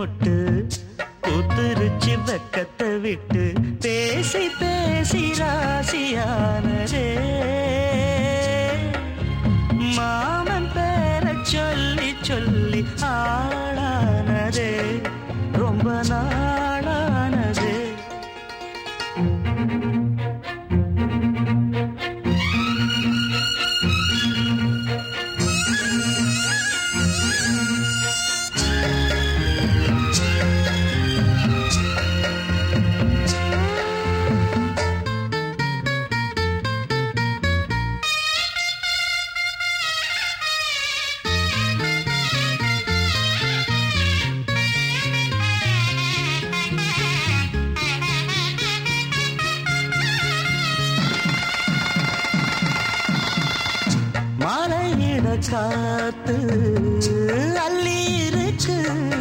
மொட்டு புத்துருச்சி வெக்கத்தை விட்டு பேசி பேசி ராசியானதே மாமன் பேர சொல்லி சொல்லி ஆளானதே ரொம்ப நாளானதே மலையிட காத்து அள்ளி இருக்கு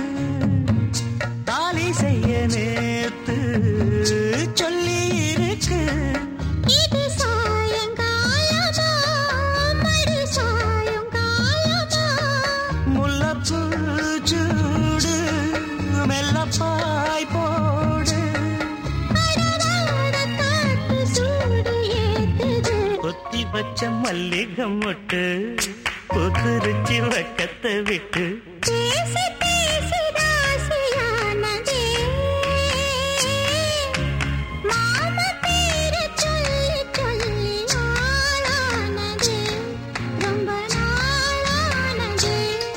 தாலி செய்ய நேத்து சொல்லி இருக்கு இது சாயங்காலமா மறு சாயங்காலமா முல்லப்பூ சூடு மெல்லப்பாய் போடு அடராட காட்டு சூடு ஏத்துது கொத்தி வச்ச மல்லிகை மொட்டு புதுருச்சி வக்கத்தை விட்டு பேசி பேசி ராசியானதே மாம பேர சொல்லி சொல்லி ஆளானதே ரொம்ப நாளானதே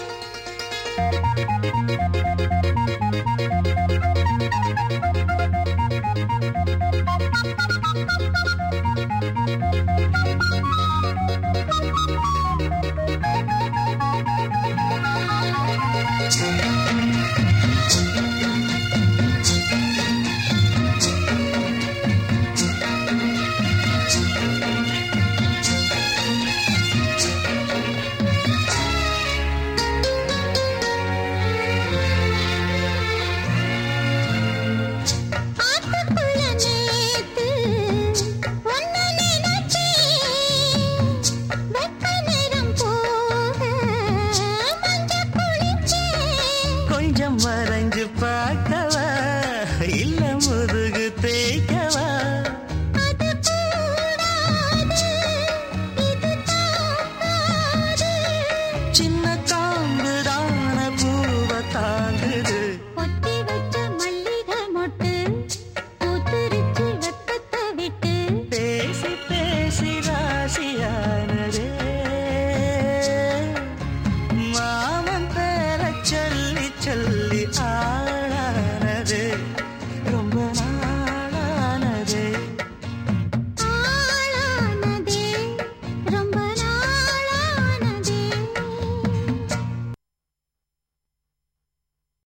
ஆத்துக்குள்ள நேத்து ஒன்னு நினைச்சேன் வெக்க நிறம் போக மஞ்ச குளிச்சேன் கொஞ்சம் மறைஞ்சு பார்க்கவா இல்ல முதுகு தேய்க்கவா அது கூடாது இது தாங்காது சின்ன காம்புதான பூவை தாங்குது பொத்தி வச்ச மல்லிகை மொட்டு பூத்துருச்சு வெக்கத்தை விட்டு பேசி பேசி ராசியானதே மாமன் பேர சொல்லி சொல்லி ஆ